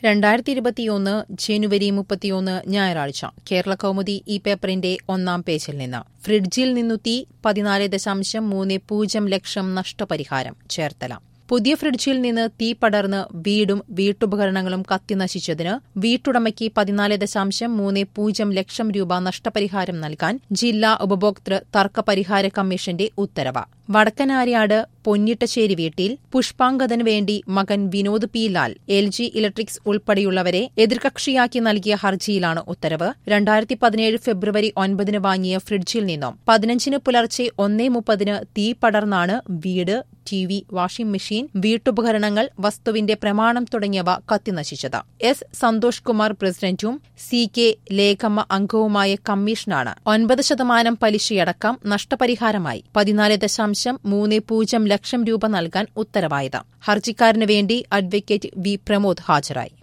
രണ്ടായിരത്തി ഇരുപത്തിയൊന്ന് ജനുവരി മുപ്പത്തിയൊന്ന് ഞായറാഴ്ച കേരള കൗമുദി ഈ പേപ്പറിന്റെ ഒന്നാം പേജിൽ നിന്ന് ഫ്രിഡ്ജിൽ നിന്നു തീ പതിനാല് ദശാംശം മൂന്ന് പൂജ്യം ലക്ഷം നഷ്ടപരിഹാരം ചേർത്തല പുതിയ ഫ്രിഡ്ജിൽ നിന്ന് തീ പടർന്ന് വീടും വീട്ടുപകരണങ്ങളും കത്തിനശിച്ചതിന് വീട്ടുടമയ്ക്ക് പതിനാല് ദശാംശം മൂന്ന് പൂജ്യം ലക്ഷം രൂപ നഷ്ടപരിഹാരം നൽകാൻ ജില്ലാ ഉപഭോക്തൃ തർക്ക പരിഹാര കമ്മീഷന്റെ ഉത്തരവ് വടക്കനാര്യാട് പൊന്നിട്ടശ്ശേരി വീട്ടിൽ പുഷ്പാങ്കദന് വേണ്ടി മകൻ Vinod P Lal L G electrics ഉൾപ്പെടെയുള്ളവരെ എതിർകക്ഷിയാക്കി നൽകിയ ഹർജിയിലാണ് ഉത്തരവ് രണ്ടായിരത്തി പതിനേഴ് ഫെബ്രുവരി ഒൻപതിന് വാങ്ങിയ ഫ്രിഡ്ജിൽ നിന്നും പതിനഞ്ചിന് പുലർച്ചെ ഒന്നേ മുപ്പതിന് തീ പടർന്നാണ് വീട് ടി വി വാഷിംഗ് മെഷീൻ വീട്ടുപകരണങ്ങൾ വസ്തുവിന്റെ പ്രമാണം തുടങ്ങിയവ കത്തിനശിച്ചത് എസ് സന്തോഷ് കുമാർ പ്രസിഡന്റും സി കെ ലേഖമ്മ അംഗവുമായ കമ്മീഷനാണ് ഒൻപത് ശതമാനം പലിശയടക്കം നഷ്ടപരിഹാരമായി പതിനാല് ദശാംശം മൂന്ന് പൂജ്യം ലക്ഷം രൂപ നൽകാൻ ഉത്തരവായത് ഹർജിക്കാരന് വേണ്ടി അഡ്വക്കേറ്റ് വി പ്രമോദ് ഹാജരായി